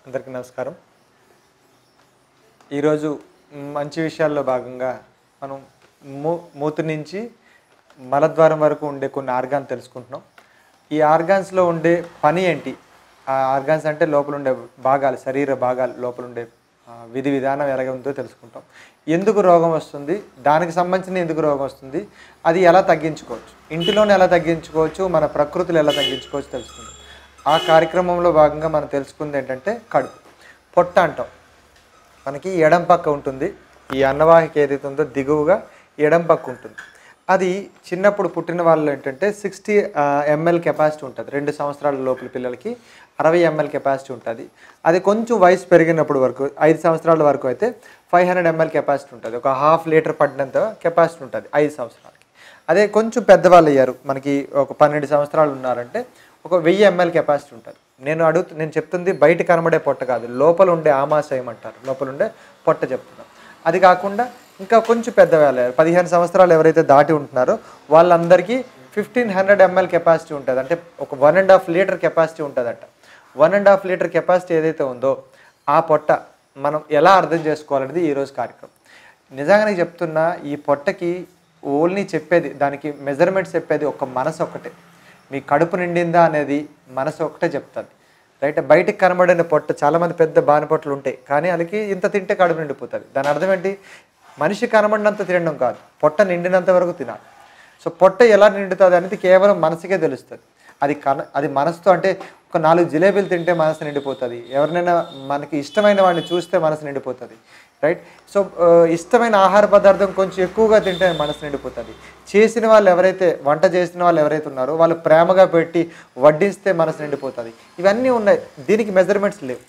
అందరికీ నమస్కారం ఈరోజు మంచి విషయాల్లో భాగంగా మనం మూ మూతి నుంచి మలద్వారం వరకు ఉండే కొన్ని ఆర్గాన్ తెలుసుకుంటున్నాం ఈ ఆర్గాన్స్లో ఉండే పని ఏంటి ఆ ఆర్గాన్స్ అంటే లోపల ఉండే భాగాలు శరీర భాగాలు లోపల ఉండే ఆ, విధి విధానం ఎలాగ ఉందో తెలుసుకుంటాం ఎందుకు రోగం వస్తుంది దానికి సంబంధించిన ఎందుకు రోగం వస్తుంది అది ఎలా తగ్గించుకోవచ్చు ఇంటిలోనే ఎలా తగ్గించుకోవచ్చు మన ప్రకృతిలో ఎలా తగ్గించుకోవచ్చు తెలుసుకుందాం ఆ కార్యక్రమంలో భాగంగా మనం తెలుసుకుంది ఏంటంటే కడుపు పొట్ట అంటాం మనకి ఎడం పక్క ఉంటుంది ఈ అన్నవాహిక ఏదైతే ఉందో దిగువగా ఎడం పక్క ఉంటుంది అది చిన్నప్పుడు పుట్టిన వాళ్ళు ఏంటంటే సిక్స్టీ ఎంఎల్ కెపాసిటీ ఉంటుంది రెండు సంవత్సరాల లోపల పిల్లలకి అరవై ఎంఎల్ కెపాసిటీ ఉంటుంది అది కొంచెం వయసు పెరిగినప్పుడు వరకు ఐదు సంవత్సరాల వరకు అయితే ఫైవ్ హండ్రెడ్ ఎంఎల్ కెపాసిటీ ఉంటుంది ఒక హాఫ్ లీటర్ పడినంత కెపాసిటీ ఉంటుంది ఐదు సంవత్సరాలకి అదే కొంచెం పెద్దవాళ్ళు అయ్యారు మనకి ఒక పన్నెండు సంవత్సరాలు ఉన్నారంటే ఒక వెయ్యి ఎంఎల్ కెపాసిటీ ఉంటుంది నేను అడుగు నేను చెప్తుంది బయట కనబడే పొట్ట కాదు లోపల ఉండే ఆమాశయం అంటారు లోపల ఉండే పొట్ట చెప్తున్నాం అది కాకుండా ఇంకా కొంచెం పెద్దవాళ్ళు పదిహేను సంవత్సరాలు ఎవరైతే దాటి ఉంటున్నారో వాళ్ళందరికీ ఫిఫ్టీన్ హండ్రెడ్ ఎంఎల్ కెపాసిటీ ఉంటుంది అంటే ఒక one and half litre capacity ఉంటుందట one and half litre capacity ఏదైతే ఉందో ఆ పొట్ట మనం ఎలా అర్థం చేసుకోవాలనేది ఈరోజు కార్యక్రమం నిజంగానే చెప్తున్నా ఈ పొట్టకి ఓన్లీ చెప్పేది దానికి మెజర్మెంట్స్ చెప్పేది ఒక మనసు ఒక్కటే మీ కడుపు నిండిందా అనేది మనసు ఒకటే చెప్తుంది రైట్ బయటికి కనబడిన పొట్ట చాలామంది పెద్ద బాని పొట్టలు ఉంటాయి కానీ వాళ్ళకి ఇంత తింటే కడుపు నిండిపోతుంది దాని అర్థం ఏంటి మనిషి కనబడినంత తినడం కాదు పొట్ట నిండినంత వరకు తినాలి సో పొట్ట ఎలా నిండుతుంది అనేది కేవలం మనసుకే తెలుస్తుంది అది కన అది మనసుతో అంటే ఒక నాలుగు జిలేబీలు తింటే మనసు నిండిపోతుంది ఎవరినైనా మనకి ఇష్టమైన వాడిని చూస్తే మనసు నిండిపోతుంది రైట్ సో ఆ, ఇష్టమైన ఆహార పదార్థం కొంచెం ఎక్కువగా తింటే మనసు నిండిపోతుంది చేసిన వాళ్ళు ఎవరైతే వంట చేసిన వాళ్ళు ఎవరైతే ఉన్నారో వాళ్ళు ప్రేమగా పెట్టి వడ్డిస్తే మనసు నిండిపోతుంది ఇవన్నీ ఉన్నాయి దీనికి మెజర్మెంట్స్ లేవు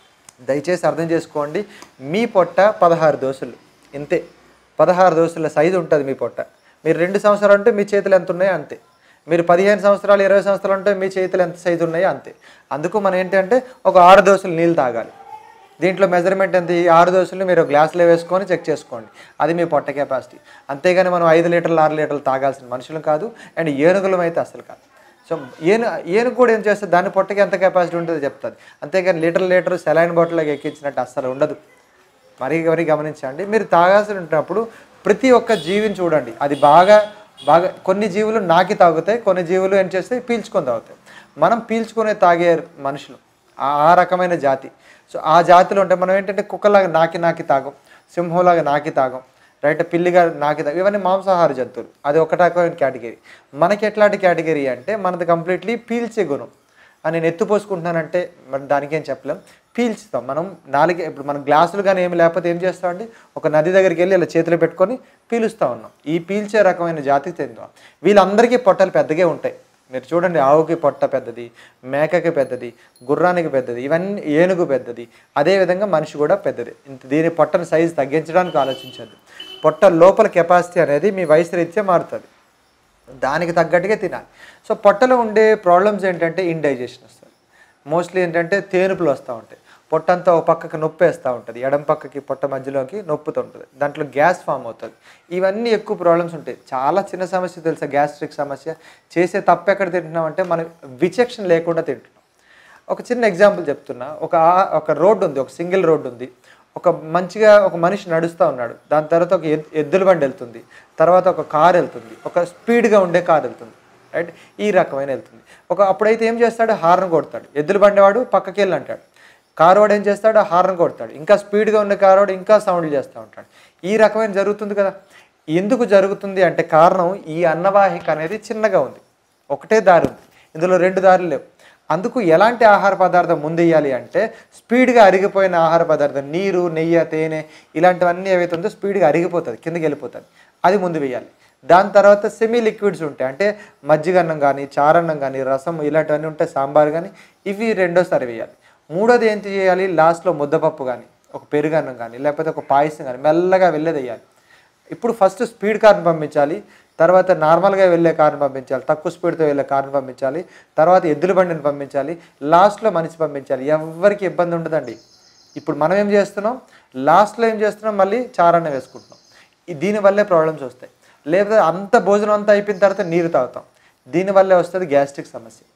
దయచేసి అర్థం చేసుకోండి మీ పొట్ట పదహారు దోశలు ఇంతే పదహారు దోశల సైజు ఉంటుంది మీ పొట్ట మీరు రెండు సంవత్సరాలు అంటే మీ చేతులు ఎంత ఉన్నాయో అంతే మీరు పదిహేను సంవత్సరాలు ఇరవై సంవత్సరాలు అంటే మీ చేతులు ఎంత సైజు ఉన్నాయో అంతే అందుకు మనం ఏంటంటే ఒక ఆరు దోశలు నీళ్ళు తాగాలి దీంట్లో మెజర్మెంట్ ఎంత ఈ ఆరు దోశలు మీరు గ్లాసులో వేసుకొని చెక్ చేసుకోండి అది మీ పొట్ట కెపాసిటీ అంతేగాని మనం ఐదు లీటర్లు ఆరు లీటర్లు తాగాల్సిన మనుషులు కాదు అండ్ ఏనుగులం అయితే అసలు కాదు సో ఏను ఏనుగు కూడా ఏం చేస్తుంది దాని పొట్టకి ఎంత కెపాసిటీ ఉంటుందో చెప్తుంది అంతేగాని లీటర్ లీటర్ సెలైన్ బాటిల్లోకి ఎక్కించినట్టు అస్సలు ఉండదు మరీ మరీ గమనించండి మీరు తాగాల్సి ఉంటున్నప్పుడు ప్రతి ఒక్క జీవిని చూడండి అది బాగా బాగా కొన్ని జీవులు నాకి తాగుతాయి కొన్ని జీవులు ఏం చేస్తాయి పీల్చుకొని తాగుతాయి మనం పీల్చుకునే తాగే మనుషులు ఆ ఆ రకమైన జాతి సో ఆ జాతిలో ఉంటే మనం ఏంటంటే కుక్కలాగా నాకి నాకి తాగం సింహంలాగా నాకి తాగం రైట్ పిల్లిగా నాకి తాగం ఇవన్నీ మాంసాహార జంతువులు అది ఒక రకమైన కేటగిరీ మనకి ఎట్లాంటి కేటగిరీ అంటే మనది కంప్లీట్లీ పీల్చే గుణం అని నేను ఎత్తుపోసుకుంటున్నానంటే మరి దానికి ఏం చెప్పలేం పీల్చుతాం మనం నాలుగే ఇప్పుడు మనం గ్లాసులు కానీ ఏమి లేకపోతే ఏం చేస్తామండి ఒక నది దగ్గరికి వెళ్ళి ఇలా చేతులు పెట్టుకొని పీలుస్తూ ఉన్నాం ఈ పీల్చే రకమైన జాతికి చెందిన వీళ్ళందరికీ పొట్టలు పెద్దగా ఉంటాయి మీరు చూడండి ఆవుకి పొట్ట పెద్దది మేకకి పెద్దది గుర్రానికి పెద్దది ఇవన్నీ ఏనుగు పెద్దది అదేవిధంగా మనిషి కూడా పెద్దది ఇంత దీని పొట్టను సైజు తగ్గించడానికి ఆలోచించద్దు పొట్ట లోపల కెపాసిటీ అనేది మీ వయసు రీత్యా మారుతుంది దానికి తగ్గట్టుగా తినాలి సో పొట్టలో ఉండే ప్రాబ్లమ్స్ ఏంటంటే ఇండైజెషన్ వస్తుంది మోస్ట్లీ ఏంటంటే తేనుపులు వస్తూ ఉంటాయి పొట్టంతా ఒక పక్కకి నొప్పి వేస్తూ ఉంటుంది ఎడం పక్కకి పొట్ట మధ్యలోకి నొప్పుతూ ఉంటుంది దాంట్లో గ్యాస్ ఫామ్ అవుతుంది ఇవన్నీ ఎక్కువ ప్రాబ్లమ్స్ ఉంటాయి చాలా చిన్న సమస్య తెలుసా గ్యాస్ట్రిక్ సమస్య చేసే తప్పు ఎక్కడ తింటున్నాం అంటే మనం విచక్షణ లేకుండా తింటున్నాం ఒక చిన్న ఎగ్జాంపుల్ చెప్తున్నా ఒక ఆ- ఒక రోడ్డు ఉంది ఒక సింగిల్ రోడ్డు ఉంది ఒక మంచిగా ఒక మనిషి నడుస్తూ ఉన్నాడు దాని తర్వాత ఒక ఎద్- ఎద్దుల బండి వెళ్తుంది తర్వాత ఒక కార్ వెళ్తుంది ఒక స్పీడ్గా ఉండే కార్ వెళ్తుంది రైట్ ఈ రకమైన వెళ్తుంది ఒక అప్పుడైతే ఏం చేస్తాడు హార్న్ కొడతాడు ఎద్దుల బండివాడు పక్కకి వెళ్ళి అంటాడు కారు వాడు ఏం చేస్తాడు హార్న్ కొడతాడు ఇంకా స్పీడ్గా ఉన్న కారు వాడు ఇంకా సౌండ్లు చేస్తూ ఉంటాడు ఈ రకమైన జరుగుతుంది కదా ఎందుకు జరుగుతుంది అంటే కారణం ఈ అన్నవాహిక అనేది చిన్నగా ఉంది ఒకటే దారి ఉంది ఇందులో రెండు దారులు లేవు అందుకు ఎలాంటి ఆహార పదార్థం ముందేయాలి అంటే స్పీడ్గా అరిగిపోయిన ఆహార పదార్థం నీరు నెయ్యి తేనె ఇలాంటివన్నీ ఏవైతే ఉందో స్పీడ్గా అరిగిపోతుంది కిందకి వెళ్ళిపోతుంది అది ముందు వేయాలి దాని తర్వాత సెమీ లిక్విడ్స్ ఉంటాయి అంటే మజ్జిగన్నం కానీ చారన్నం కానీ రసం ఇలాంటివన్నీ ఉంటాయి సాంబార్ కానీ ఇవి రెండోసారి వేయాలి మూడోది ఏంటి చేయాలి లాస్ట్లో ముద్దపప్పు కానీ ఒక పెరుగన్నం కానీ లేకపోతే ఒక పాయసం కానీ మెల్లగా వెళ్ళేదేయాలి ఇప్పుడు ఫస్ట్ స్పీడ్ కార్ని పంపించాలి తర్వాత నార్మల్గా వెళ్ళే కార్ని పంపించాలి తక్కువ స్పీడ్తో వెళ్ళే కార్ని పంపించాలి తర్వాత ఎద్దుల బండిని పంపించాలి లాస్ట్లో మనిషి పంపించాలి ఎవరికి ఇబ్బంది ఉండదండి ఇప్పుడు మనం ఏం చేస్తున్నాం లాస్ట్లో ఏం చేస్తున్నాం మళ్ళీ చారాన్ని వేసుకుంటున్నాం ఈ- దీనివల్లే ప్రాబ్లమ్స్ వస్తాయి లేకపోతే అంత భోజనం అంతా అయిపోయిన తర్వాత నీరు తాగుతాం దీనివల్లే వస్తుంది గ్యాస్ట్రిక్ సమస్య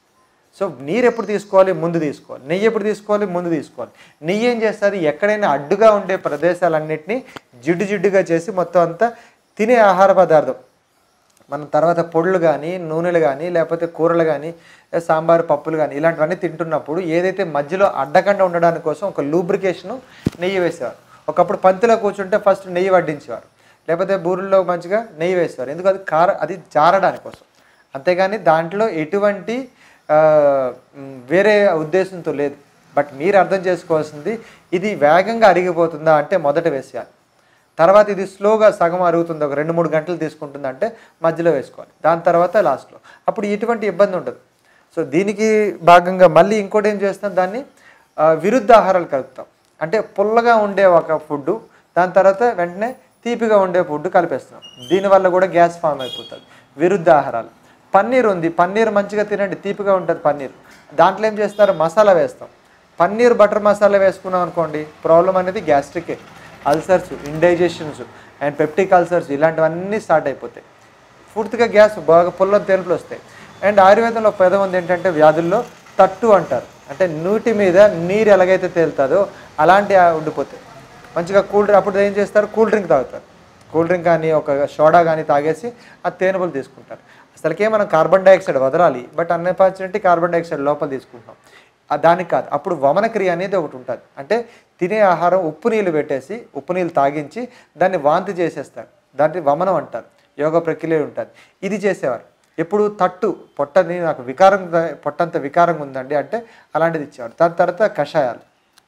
సో నీరు ఎప్పుడు తీసుకోవాలి ముందు తీసుకోవాలి నెయ్యి ఎప్పుడు తీసుకోవాలి ముందు తీసుకోవాలి నెయ్యి ఏం చేస్తుంది ఎక్కడైనా అడ్డుగా ఉండే ప్రదేశాలన్నింటినీ జిడ్డు జిడ్డుగా చేసి మొత్తం అంతా తినే ఆహార పదార్థం మనం తర్వాత పొడులు కానీ నూనెలు కానీ లేకపోతే కూరలు కానీ సాంబార్ పప్పులు కానీ ఇలాంటివన్నీ తింటున్నప్పుడు ఏదైతే మధ్యలో అడ్డకుండా ఉండడానికి కోసం ఒక లూబ్రికేషను నెయ్యి వేసేవారు ఒకప్పుడు పంతిలో కూర్చుంటే ఫస్ట్ నెయ్యి వడ్డించేవారు లేకపోతే బూరుల్లో మంచిగా నెయ్యి వేసేవారు ఎందుకు అది కార అది జారడానికి కోసం అంతేగాని దాంట్లో ఎటువంటి ఆ, మ్, వేరే ఉద్దేశంతో లేదు బట్ మీరు అర్థం చేసుకోవాల్సింది ఇది వేగంగా అరిగిపోతుందా అంటే మొదట వేసేయాలి తర్వాత ఇది స్లోగా సగం అరుగుతుంది ఒక రెండు మూడు గంటలు తీసుకుంటుంది అంటే మధ్యలో వేసుకోవాలి దాని తర్వాత లాస్ట్లో అప్పుడు ఎటువంటి ఇబ్బంది ఉండదు సో దీనికి భాగంగా మళ్ళీ ఇంకోటి ఏం చేస్తాం దాన్ని ఆ, విరుద్ధ ఆహారాలు కలుపుతాం అంటే పుల్లగా ఉండే ఒక ఫుడ్ దాని తర్వాత వెంటనే తీపిగా ఉండే ఫుడ్ కలిపేస్తున్నాం దీనివల్ల కూడా గ్యాస్ ఫామ్ అయిపోతుంది విరుద్ధ ఆహారాలు పన్నీర్ ఉంది పన్నీర్ మంచిగా తినండి తీపిగా ఉంటుంది పన్నీర్ దాంట్లో ఏం చేస్తారు మసాలా వేస్తాం పన్నీర్ బటర్ మసాలా వేసుకున్నాం అనుకోండి ప్రాబ్లం అనేది గ్యాస్ట్రికే ulcers indigestions and peptic ulcers ఇలాంటివన్నీ స్టార్ట్ అయిపోతాయి పూర్తిగా గ్యాస్ బాగా పుల్ల తేలుపులు వస్తాయి అండ్ ఆయుర్వేదంలో పదం ఉంది ఏంటంటే వ్యాధుల్లో తట్టు అంటారు అంటే నూటి మీద నీరు ఎలాగైతే తేలుతుందో అలాంటి ఆ ఉండిపోతాయి మంచిగా కూల్ డ్రింక్ అప్పుడు ఏం చేస్తారు కూల్ డ్రింక్ తాగుతారు కూల్ డ్రింక్ కానీ ఒక సోడా కానీ తాగేసి ఆ తేనెపులు తీసుకుంటారు అసలుకే మనం కార్బన్ డైఆక్సైడ్ వదలాలి బట్ అన్ఎఫార్చునేట్లీ కార్బన్ డైఆక్సైడ్ లోపల తీసుకుంటాం ఆ దానికి కాదు అప్పుడు వమన క్రియ అనేది ఒకటి ఉంటుంది అంటే తినే ఆహారం ఉప్పు నీళ్ళు పెట్టేసి ఉప్పు నీళ్ళు తాగించి దాన్ని వాంతి చేసేస్తారు దాన్ని వమనం అంటారు యోగ ప్రక్రియ ఉంటుంది ఇది చేసేవారు ఎప్పుడు తట్టు పొట్టని నాకు వికారం పొట్టంత వికారంగా ఉందండి అంటే అలాంటిది ఇచ్చేవారు దాని తర్వాత కషాయాలు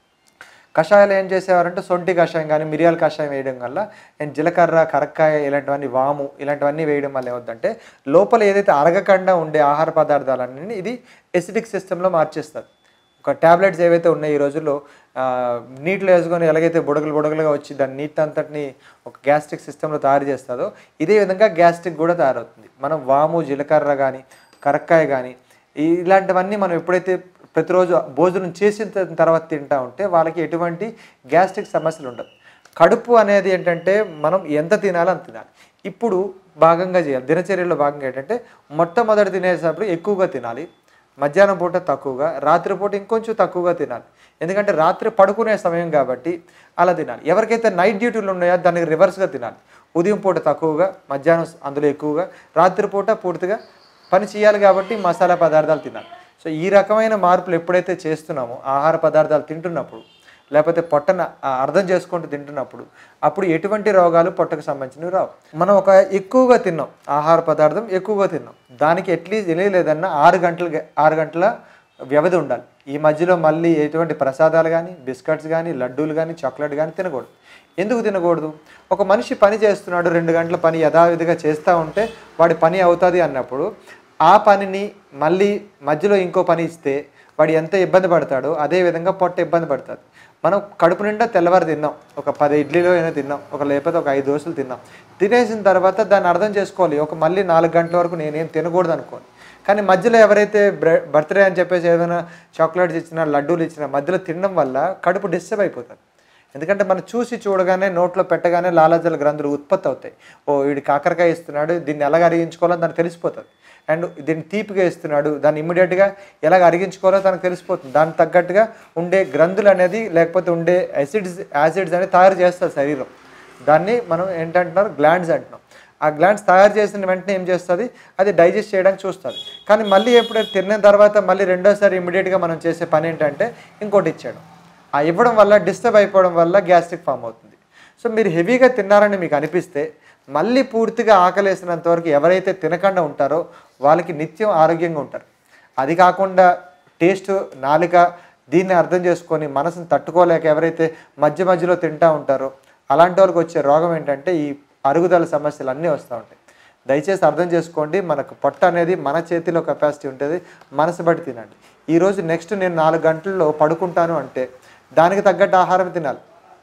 కషాయాలు ఏం చేసేవారంటే సొంటి కషాయం కానీ మిరియాల కషాయం వేయడం వల్ల అండ్ జీలకర్ర కరక్కాయ ఇలాంటివన్నీ వాము ఇలాంటివన్నీ వేయడం వల్ల ఏమవుతుందంటే లోపల ఏదైతే అరగకుండా ఉండే ఆహార పదార్థాలన్నీ ఇది ఎసిడిక్ సిస్టంలో మార్చేస్తుంది ఒక ట్యాబ్లెట్స్ ఏవైతే ఉన్నాయో ఈ రోజుల్లో ఆ, నీటిలో వేసుకొని ఎలాగైతే బుడగలు బుడగలుగా వచ్చి దాన్ని నీట్ అంతటిని ఒక గ్యాస్ట్రిక్ సిస్టంలో తయారు చేస్తుందో ఇదే విధంగా గ్యాస్ట్రిక్ కూడా తయారవుతుంది మనం వాము జీలకర్ర కానీ కరక్కాయ కానీ ఇలాంటివన్నీ మనం ఎప్పుడైతే ప్రతిరోజు భోజనం చేసిన తర్వాత తింటా ఉంటే వాళ్ళకి ఎటువంటి గ్యాస్ట్రిక్ సమస్యలు ఉండదు కడుపు అనేది ఏంటంటే మనం ఎంత తినాలో అంత తినాలి ఇప్పుడు భాగంగా చేయాలి దినచర్యలో భాగంగా ఏంటంటే మొట్టమొదటి తినేటప్పుడు ఎక్కువగా తినాలి మధ్యాహ్నం పూట తక్కువగా రాత్రిపూట ఇంకొంచెం తక్కువగా తినాలి ఎందుకంటే రాత్రి పడుకునే సమయం కాబట్టి అలా తినాలి ఎవరికైతే నైట్ డ్యూటీలు ఉన్నాయో దానికి రివర్స్గా తినాలి ఉదయం పూట తక్కువగా మధ్యాహ్నం అందులో ఎక్కువగా రాత్రిపూట పూర్తిగా పని చేయాలి కాబట్టి మసాలా పదార్థాలు తినాలి సో ఈ రకమైన మార్పులు ఎప్పుడైతే చేస్తున్నామో ఆహార పదార్థాలు తింటున్నప్పుడు లేకపోతే పొట్టన ఆ, అర్థం చేసుకుంటూ తింటున్నప్పుడు అప్పుడు ఎటువంటి రోగాలు పొట్టకు సంబంధించినవి రావు మనం ఒక ఎక్కువగా తిన్నాం ఆహార పదార్థం ఎక్కువగా తిన్నాం దానికి అట్లీస్ట్ తెలియలేదన్నా ఆరు గంటలు ఆరు గంటల వ్యవధి ఉండాలి ఈ మధ్యలో మళ్ళీ ఎటువంటి ప్రసాదాలు కానీ బిస్కెట్స్ కానీ లడ్డూలు కానీ చాక్లెట్ కానీ తినకూడదు ఎందుకు తినకూడదు ఒక మనిషి పని చేస్తున్నాడు రెండు గంటల పని యథావిధిగా చేస్తూ ఉంటే వాడి పని అవుతుంది అన్నప్పుడు ఆ పనిని మళ్ళీ మధ్యలో ఇంకో పని ఇస్తే వాడు ఎంత ఇబ్బంది పడతాడో అదే విధంగా పొట్ట ఇబ్బంది పడుతుంది మనం కడుపు నిండా తెల్లవారు తిన్నాం ఒక పది ఇడ్లీలో అయినా తిన్నాం ఒక లేకపోతే ఒక ఐదు దోశలు తిన్నాం తినేసిన తర్వాత దాన్ని అర్థం చేసుకోవాలి ఒక మళ్ళీ నాలుగు గంటల వరకు నేనేం తినకూడదు అనుకోని కానీ మధ్యలో ఎవరైతే బ్రెడ్ బర్త్డే అని చెప్పేసి ఏదైనా చాక్లెట్స్ ఇచ్చినా లడ్డూలు ఇచ్చినా మధ్యలో తినడం వల్ల కడుపు డిస్టర్బ్ అయిపోతుంది ఎందుకంటే మనం చూసి చూడగానే నోట్లో పెట్టగానే లాలాజల గ్రంథులు ఉత్పత్తి అవుతాయి ఓ వీడి కాకరకాయ ఇస్తున్నాడు దీన్ని ఎలాగ అరిగించుకోవాలో దానికి తెలిసిపోతుంది అండ్ దీన్ని తీపిగా ఇస్తున్నాడు దాన్ని ఇమ్మీడియట్గా ఎలాగ అరిగించుకోవాలో తనకు తెలిసిపోతుంది దానికి తగ్గట్టుగా ఉండే గ్రంథులు అనేది లేకపోతే ఉండే యాసిడ్స్ యాసిడ్స్ అనేది తయారు చేస్తుంది శరీరం దాన్ని మనం ఏంటంటున్నారు గ్లాండ్స్ అంటున్నాం ఆ గ్లాండ్స్ తయారు చేసిన వెంటనే ఏం చేస్తుంది అది డైజెస్ట్ చేయడానికి చూస్తుంది కానీ మళ్ళీ ఎప్పుడైతే తిన్న తర్వాత మళ్ళీ రెండోసారి ఇమ్మీడియట్గా మనం చేసే పని ఏంటంటే ఇంకోటి ఇచ్చేయడం ఆ ఇవ్వడం వల్ల డిస్టర్బ్ అయిపోవడం వల్ల గ్యాస్ట్రిక్ ఫామ్ అవుతుంది సో మీరు హెవీగా తిన్నారని మీకు అనిపిస్తే మళ్ళీ పూర్తిగా ఆకలేసినంత వరకు ఎవరైతే తినకుండా ఉంటారో వాళ్ళకి నిత్యం ఆరోగ్యంగా ఉంటారు అది కాకుండా టేస్ట్ నాలుక దీన్ని అర్థం చేసుకొని మనసుని తట్టుకోలేక ఎవరైతే మధ్య మధ్యలో తింటా ఉంటారో అలాంటి వాళ్ళకి వచ్చే రోగం ఏంటంటే ఈ అరుగుదల సమస్యలు అన్నీ వస్తూ ఉంటాయి దయచేసి అర్థం చేసుకోండి మనకు పొట్ట అనేది మన చేతిలో కెపాసిటీ ఉంటుంది మనసు బట్టి తినండి ఈరోజు నెక్స్ట్ నేను నాలుగు గంటల్లో పడుకుంటాను అంటే దానికి తగ్గట్టు ఆహారం తినాలి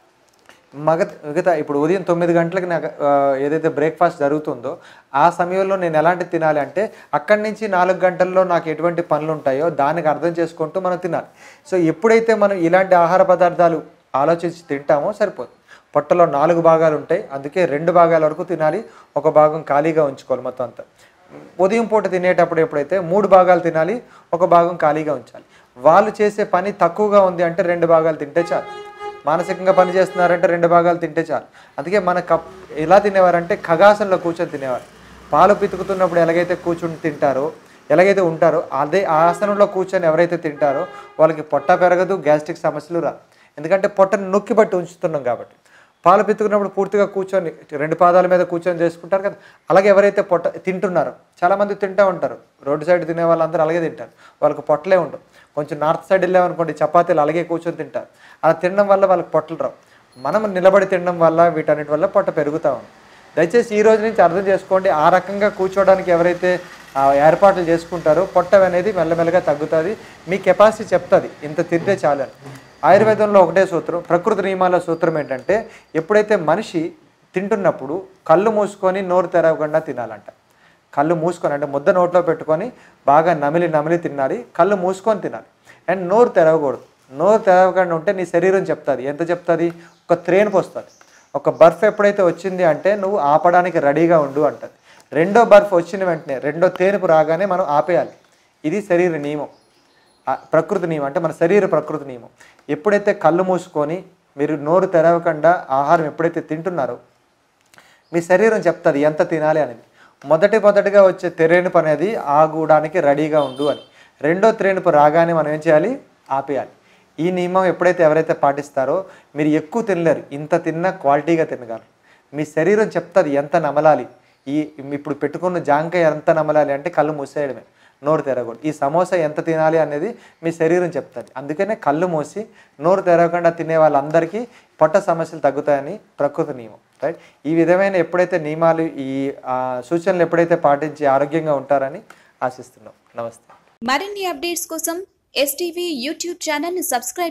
మగ మిగతా ఇప్పుడు ఉదయం తొమ్మిది గంటలకు నాకు ఆ, ఏదైతే బ్రేక్ఫాస్ట్ జరుగుతుందో ఆ సమయంలో నేను ఎలాంటి తినాలి అంటే అక్కడి నుంచి నాలుగు గంటల్లో నాకు ఎటువంటి పనులు ఉంటాయో దానికి అర్థం చేసుకుంటూ మనం తినాలి సో ఎప్పుడైతే మనం ఇలాంటి ఆహార పదార్థాలు ఆలోచించి తింటామో సరిపోతుంది పొట్టలో నాలుగు భాగాలు ఉంటాయి అందుకే రెండు భాగాల వరకు తినాలి ఒక భాగం ఖాళీగా ఉంచుకోవాలి మొత్తం అంతా ఉదయం పూట తినేటప్పుడు ఎప్పుడైతే మూడు భాగాలు తినాలి ఒక భాగం ఖాళీగా ఉంచాలి వాళ్ళు చేసే పని తక్కువగా ఉంది అంటే రెండు భాగాలు తింటే చాలు మానసికంగా పని చేస్తున్నారంటే రెండు భాగాలు తింటే చాలు అందుకే మన కప్ ఎలా తినేవారంటే ఖగాసంలో కూర్చొని తినేవారు పాలు పితుకుతున్నప్పుడు ఎలాగైతే కూర్చుని తింటారో ఎలాగైతే ఉంటారో అదే ఆ ఆసనంలో కూర్చొని ఎవరైతే తింటారో వాళ్ళకి పొట్ట పెరగదు గ్యాస్ట్రిక్ సమస్యలు రా ఎందుకంటే పొట్టను నొక్కి బట్టి ఉంచుతున్నాం కాబట్టి పాలు పితుకున్నప్పుడు పూర్తిగా కూర్చొని రెండు పాదాల మీద కూర్చొని చేసుకుంటారు కదా అలాగే ఎవరైతే పొట్ట తింటున్నారో చాలామంది తింటూ ఉంటారు రోడ్డు సైడ్ తినే వాళ్ళందరూ అలాగే తింటారు వాళ్ళకి పొట్టలే ఉండవు కొంచెం నార్త్ సైడ్ వెళ్ళామనుకోండి చపాతీలు అలాగే కూర్చొని తింటారు అలా తినడం వల్ల వాళ్ళకి పొట్టలు రావు మనం నిలబడి తినడం వల్ల వీటన్నిటి వల్ల పొట్ట పెరుగుతూ ఉంది దయచేసి ఈ రోజు నుంచి అర్థం చేసుకోండి ఆ రకంగా కూర్చోవడానికి ఎవరైతే ఆ, ఏర్పాట్లు చేసుకుంటారో పొట్ట అనేది మెల్లమెల్లగా తగ్గుతుంది మీ కెపాసిటీ చెప్తుంది ఇంత తింటే చాలు అని ఆయుర్వేదంలో ఒకటే సూత్రం ప్రకృతి నియమాల సూత్రం ఏంటంటే ఎప్పుడైతే మనిషి తింటున్నప్పుడు కళ్ళు మూసుకొని నోరు తెరవకుండా తినాలంట కళ్ళు మూసుకొని అంటే ముద్ద నోట్లో పెట్టుకొని బాగా నమిలి నమిలి తినాలి కళ్ళు మూసుకొని తినాలి అండ్ నోరు తెరవకూడదు నోరు తెరవకుండా ఉంటే నీ శరీరం చెప్తుంది ఎంత చెప్తుంది ఒక త్రేణుపు వస్తుంది ఒక బర్ఫ్ ఎప్పుడైతే వచ్చింది అంటే నువ్వు ఆపడానికి రెడీగా ఉండు అంటది రెండో బర్ఫ్ వచ్చిన వెంటనే రెండో తేనుపు రాగానే మనం ఆపేయాలి ఇది శరీర నియమం ఆ ప్రకృతి నియమం అంటే మన శరీర ప్రకృతి నియమం ఎప్పుడైతే కళ్ళు మూసుకొని మీరు నోరు తెరవకుండా ఆహారం ఎప్పుడైతే తింటున్నారో మీ శరీరం చెప్తుంది ఎంత తినాలి అనేది మొదటి మొదటిగా వచ్చే తెరేనుపు అనేది ఆగూడానికి రెడీగా ఉండు అని రెండో త్రేణుపు రాగానే మనం ఏం చేయాలి ఆపేయాలి ఈ నియమం ఎప్పుడైతే ఎవరైతే పాటిస్తారో మీరు ఎక్కువ తినలేరు ఇంత తిన్నా క్వాలిటీగా తినగలరు మీ శరీరం చెప్తుంది ఎంత నమలాలి ఈ ఇప్పుడు పెట్టుకున్న జాంకాయ ఎంత నమలాలి అంటే కళ్ళు మూసేయడమే నోరు తెరవకూడదు ఈ సమోసా ఎంత తినాలి అనేది మీ శరీరం చెప్తుంది అందుకనే కళ్ళు మూసి నోరు తెరవకుండా తినే వాళ్ళందరికీ పొట్ట సమస్యలు తగ్గుతాయని ప్రకృతి నియమం రైట్ ఈ విధమైన ఎప్పుడైతే నియమాలు ఈ ఆ, సూచనలు ఎప్పుడైతే పాటించి ఆరోగ్యంగా ఉంటారని ఆశిస్తున్నాం నమస్తే మరిన్ని అప్డేట్స్ కోసం ఎస్టీవీ యూట్యూబ్ ఛానల్ని సబ్స్క్రైబ్